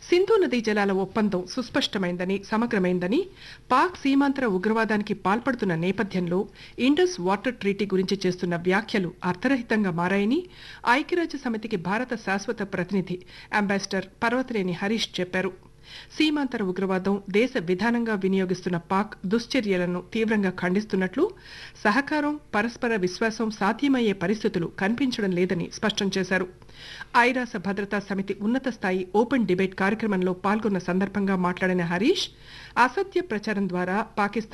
సింధు నదీ జలాల ఒప్పందం సుస్పష్టమైందని సమగ్రమైందని పాక్ సీమాంతర ఉగ్రవాదానికి పాల్పడుతున్న నేపథ్యంలో ఇండస్ వాటర్ ట్రీటీ గురించి చేస్తున్న వ్యాఖ్యలు అర్థరహితంగా మారాయని ఐక్యరాజ్య సమితికి భారత శాశ్వత ప్రతినిధి అంబాసిడర్ పర్వతనేని హరీష్ చెప్పారు సీమాంతర ఉగ్రవాదం దేశ విధానంగా వినియోగిస్తున్న పాక్ దుశ్చర్యలను తీవ్రంగా ఖండిస్తున్నట్లు సహకారం పరస్పర విశ్వాసం సాధ్యమయ్యే పరిస్థితులు కనిపించడం లేదని స్పష్టం చేశారు ఐరాస భద్రతా సమితి ఉన్నత స్థాయి ఓపెన్ డిబేట్ కార్యక్రమంలో పాల్గొన్న సందర్భంగా మాట్లాడిన హరీష్ అసత్య ప్రచారం ద్వారా పాకిస్తాన్